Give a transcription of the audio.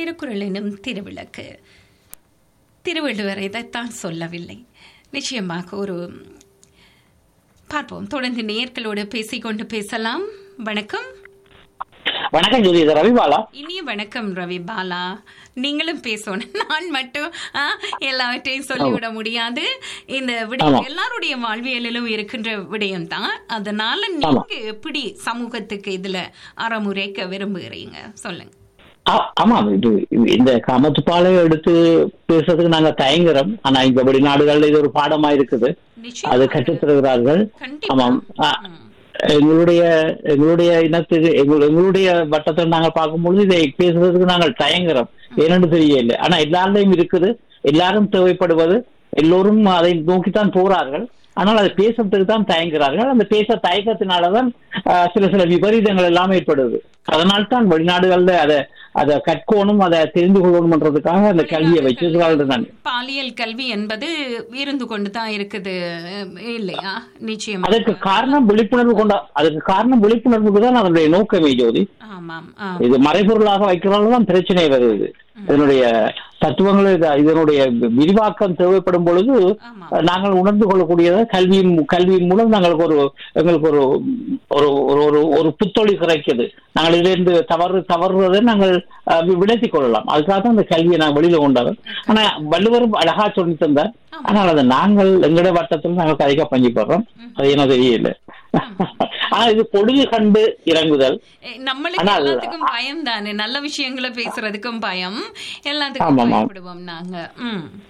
திருக்குறள் எனும் திருவிளக்கு திருவள்ளுவர் இதைத்தான் சொல்லவில்லை நிச்சயமாக ஒரு பார்ப்போம் தொடர்ந்து நேர்களோடு பேசிக்கொண்டு பேசலாம் வணக்கம் வணக்கம் ஜோதி இது ரவிபாலா இனிய வணக்கம் ரவி பாலா நீங்களும் பேசணும் நான் மட்டும் ஆ, எல்லாவற்றையும் சொல்லிவிட முடியாது இந்த விடயம் ஆமா. எல்லாருடைய வாழ்வியலிலும் இருக்கின்ற விடயம் தான் அதனால நீங்க எப்படி சமூகத்துக்கு இதுல அறமுறைக்க விரும்புகிறீங்க சொல்லுங்க ஆ- ஆமாம் இது இது- இந்த காமத்துப்பாலை எடுத்து பேசுறதுக்கு நாங்க தயங்குறோம் ஆனா இங்க வெளிநாடுகள்ல இது ஒரு பாடமா இருக்குது அது நிச்சயம் கற்றுத் தருகிறார்கள் கண்டிப்பா ஆமாம் ஆ, எங்களுடைய எங்களுடைய இனத்துக்கு எங்கள் எங்களுடைய வட்டத்தை நாங்கள் பார்க்கும்பொழுது இதை பேசுறதுக்கு நாங்கள் தயங்குறோம் ஏனென்று தெரியல ஆனா எல்லாருடையும் இருக்குது எல்லாரும் தேவைப்படுவது எல்லோரும் அதை நோக்கித்தான் போறார்கள் ஆனால் அதை பேசுறதுக்கு தான் தயங்குகிறார்கள் அந்த பேச தயக்கத்தினாலதான் ஆஹ், சில சில விபரீதங்கள் எல்லாம் ஏற்படுது அதனால் தான் வெளிநாடுகள்ல அதை அதை கற்கணும் அதை தெரிந்து கொள்ளணும்ன்றதுக்காக அந்த கல்வியை வச்சிருக்கிறார்கள் நான் பாலியல் கல்வி என்பது இருந்து கொண்டு தான் இருக்குது அஹ், இல்லையா நிச்சயமா அதற்கு காரணம் விழிப்புணர்வு கொண்ட அதுக்கு காரணம் விழிப்புணர்வுக்கு தான் அதனுடைய நோக்கமே ஜோதி ஆமாம் ஆ. இது மறைபொருளாக வைக்கிறதால தான் பிரச்சனை வருது இதனுடைய தத்துவங்கள் இது- இதனுடைய விரிவாக்கம் தேவைப்படும் பொழுது ஆமாம் நாங்கள் உணர்ந்து கொள்ளக்கூடியதை கல்வியின் மூ- கல்வியின் மூலம் நாங்களுக்கு ஒரு எங்களுக்கு ஒரு ஒரு ஒரு ஒரு ஒரு புத்தொழி கிடைக்குது நாங்கள் இதிலிருந்து தவறு தவறுவதை நாங்கள் அஹ், வி- விலத்திக் கொள்ளலாம் அதுக்காக தான் இந்த கல்வியை நாங்கள் வெளியில கொண்டாங்க ஆனா வள்ளுவரும் அழகா சொல்லி தந்தார் ஆனால் அதை நாங்கள் எங்கட வட்டத்தில் நாங்கள் கதைக்க பஞ்சு போடுறோம் அது என்ன தெரியல ஆனா இது பொழுது கண்டு இறங்குதல் ஏய், நம்மளுக்கு ஆனால் எல்லாத்துக்கும் பயம் தானே நல்ல விஷயங்களை பேசுறதுக்கும் பயம் எல்லாத்துக்கும் ஆமாம், ஆமாம். பயப்படுவோம் நாங்க ம்